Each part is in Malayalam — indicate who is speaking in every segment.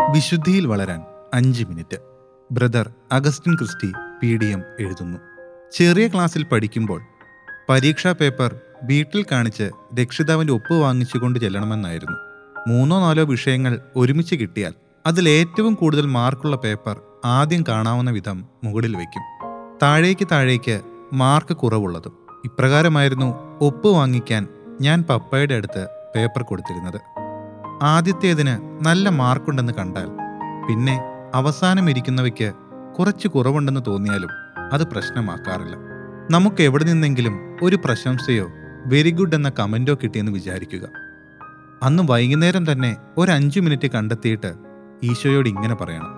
Speaker 1: വിശുദ്ധിയിൽ വളരാൻ അഞ്ച് minute brother Augustine Christy P D M എഴുതുന്നു ചെറിയ ക്ലാസ്സിൽ പഠിക്കുമ്പോൾ പരീക്ഷാ പേപ്പർ വീട്ടിൽ കാണിച്ച് രക്ഷിതാവിൻ്റെ ഒപ്പ് വാങ്ങിച്ചുകൊണ്ട് ചെല്ലണമെന്നായിരുന്നു മൂന്നോ നാലോ വിഷയങ്ങൾ ഒരുമിച്ച് കിട്ടിയാൽ അതിൽ ഏറ്റവും കൂടുതൽ മാർക്കുള്ള പേപ്പർ ആദ്യം കാണാവുന്ന വിധം മുകളിൽ വയ്ക്കും താഴേക്ക് താഴേക്ക് മാർക്ക് കുറവുള്ളതും ഇപ്രകാരമായിരുന്നു ഒപ്പ് വാങ്ങിക്കാൻ ഞാൻ പപ്പയുടെ അടുത്ത് പേപ്പർ കൊടുത്തിരുന്നത് ആദ്യത്തേതിന് നല്ല മാർക്കുണ്ടെന്ന് കണ്ടാൽ പിന്നെ അവസാനം ഇരിക്കുന്നവയ്ക്ക് കുറച്ച് കുറവുണ്ടെന്ന് തോന്നിയാലും അത് പ്രശ്നമാക്കാറില്ല നമുക്ക് എവിടെ നിന്നെങ്കിലും ഒരു പ്രശംസയോ വെരി ഗുഡ് എന്ന കമൻറ്റോ കിട്ടിയെന്ന് വിചാരിക്കുക അന്ന് വൈകുന്നേരം തന്നെ ഒരു അഞ്ചു മിനിറ്റ് കണ്ടെത്തിയിട്ട് ഈശോയോട് ഇങ്ങനെ പറയണം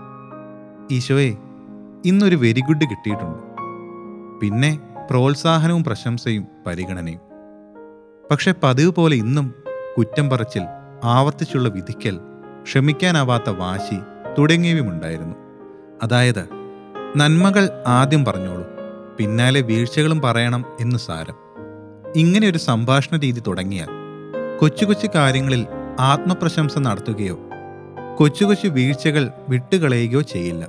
Speaker 1: ഈശോയെ ഇന്നൊരു വെരി ഗുഡ് കിട്ടിയിട്ടുണ്ട് പിന്നെ പ്രോത്സാഹനവും പ്രശംസയും പരിഗണനയും പക്ഷെ പതിവ് പോലെ ഇന്നും കുറ്റം പറച്ചിൽ ആവർത്തിച്ചുള്ള വിധിക്കൽ ക്ഷമിക്കാനാവാത്ത വാശി തുടങ്ങിയവയുമുണ്ടായിരുന്നു അതായത് നന്മകൾ ആദ്യം പറഞ്ഞോളൂ പിന്നാലെ വീഴ്ചകളും പറയണം എന്ന് സാരം ഇങ്ങനെ ഒരു സംഭാഷണ രീതി തുടങ്ങിയാൽ കൊച്ചു കൊച്ചു കാര്യങ്ങളിൽ ആത്മപ്രശംസ നടത്തുകയോ കൊച്ചു കൊച്ചു വീഴ്ചകൾ വിട്ടുകളയുകയോ ചെയ്യില്ല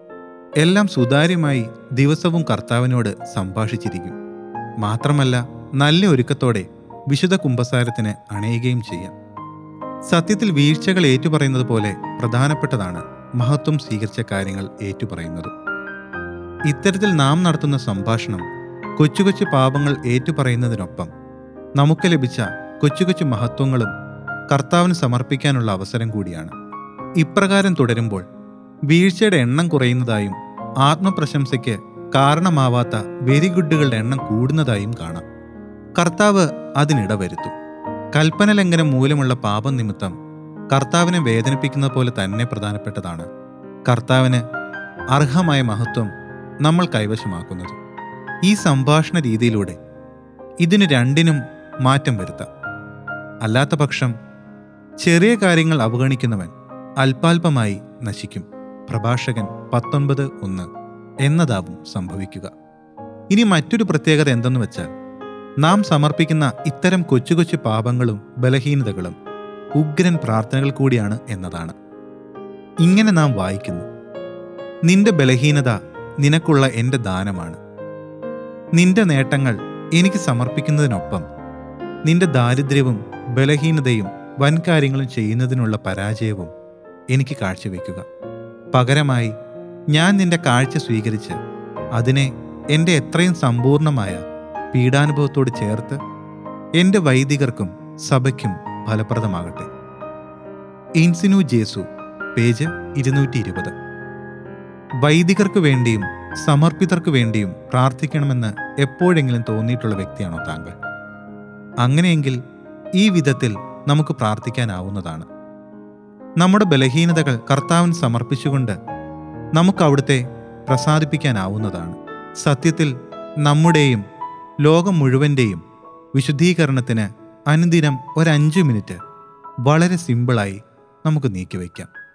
Speaker 1: എല്ലാം സുതാര്യമായി ദിവസവും കർത്താവിനോട് സംഭാഷിച്ചിരിക്കും മാത്രമല്ല നല്ല ഒരുക്കത്തോടെ വിശുദ്ധ കുംഭസാരത്തിന് അണയുകയും ചെയ്യാം സത്യത്തിൽ വീഴ്ചകൾ ഏറ്റുപറയുന്നത് പോലെ പ്രധാനപ്പെട്ടതാണ് മഹത്വം സ്വീകരിച്ച കാര്യങ്ങൾ ഏറ്റുപറയുന്നത് ഇത്തരത്തിൽ നാം നടത്തുന്ന സംഭാഷണം കൊച്ചു കൊച്ചു പാപങ്ങൾ ഏറ്റുപറയുന്നതിനൊപ്പം നമുക്ക് ലഭിച്ച കൊച്ചു കൊച്ചു മഹത്വങ്ങളും കർത്താവിന് സമർപ്പിക്കാനുള്ള അവസരം കൂടിയാണ് ഇപ്രകാരം തുടരുമ്പോൾ വീഴ്ചയുടെ എണ്ണം കുറയുന്നതായും ആത്മപ്രശംസയ്ക്ക് കാരണമാവാത്ത വെരി ഗുഡുകളുടെ എണ്ണം കൂടുന്നതായും കാണാം കർത്താവ് അതിനിടവരുത്തും കൽപ്പന ലംഘനം മൂലമുള്ള പാപം നിമിത്തം കർത്താവിനെ വേദനിപ്പിക്കുന്ന പോലെ തന്നെ പ്രധാനപ്പെട്ടതാണ് കർത്താവിന് അർഹമായ മഹത്വം നമ്മൾ കൈവശമാക്കുന്നത് ഈ സംഭാഷണ രീതിയിലൂടെ ഇതിന് രണ്ടിനും മാറ്റം വരുത്താം അല്ലാത്ത പക്ഷം ചെറിയ കാര്യങ്ങൾ അവഗണിക്കുന്നവൻ അല്പാൽപമായി നശിക്കും പ്രഭാഷകൻ പത്തൊൻപത് ഒന്ന് എന്നതാവും സംഭവിക്കുക ഇനി മറ്റൊരു പ്രത്യേകത എന്തെന്ന് വെച്ചാൽ നാം സമർപ്പിക്കുന്ന ഇത്തരം കൊച്ചു കൊച്ചു പാപങ്ങളും ബലഹീനതകളും ഉഗ്രൻ പ്രാർത്ഥനകൾ കൂടിയാണ് എന്നതാണ് ഇങ്ങനെ നാം വായിക്കുന്നു നിന്റെ ബലഹീനത നിനക്കുള്ള എൻ്റെ ദാനമാണ് നിന്റെ നേട്ടങ്ങൾ എനിക്ക് സമർപ്പിക്കുന്നതിനൊപ്പം നിന്റെ ദാരിദ്ര്യവും ബലഹീനതയും വൻകാര്യങ്ങളും ചെയ്യുന്നതിനുള്ള പരാജയവും എനിക്ക് കാഴ്ചവെക്കുക പകരമായി ഞാൻ നിന്റെ കാഴ്ച സ്വീകരിച്ച് അതിനെ എൻ്റെ എത്രയും സമ്പൂർണമായ പീഡാനുഭവത്തോട് ചേർത്ത് എൻ്റെ വൈദികർക്കും സഭയ്ക്കും ഫലപ്രദമാകട്ടെ ഇൻസിനു ജേസു പേജ് ഇരുന്നൂറ്റി ഇരുപത് വൈദികർക്ക് വേണ്ടിയും സമർപ്പിതർക്ക് വേണ്ടിയും പ്രാർത്ഥിക്കണമെന്ന് എപ്പോഴെങ്കിലും തോന്നിയിട്ടുള്ള വ്യക്തിയാണോ താങ്കൾ അങ്ങനെയെങ്കിൽ ഈ വിധത്തിൽ നമുക്ക് പ്രാർത്ഥിക്കാനാവുന്നതാണ് നമ്മുടെ ബലഹീനതകൾ കർത്താവിന് സമർപ്പിച്ചുകൊണ്ട് നമുക്ക് അവിടുത്തെ പ്രസാദിപ്പിക്കാനാവുന്നതാണ് സത്യത്തിൽ നമ്മുടെയും ലോകം മുഴുവൻ്റെയും വിശുദ്ധീകരണത്തിന് അനുദിനം ഒരഞ്ചു മിനിറ്റ് വളരെ സിമ്പിളായി നമുക്ക് നീക്കിവയ്ക്കാം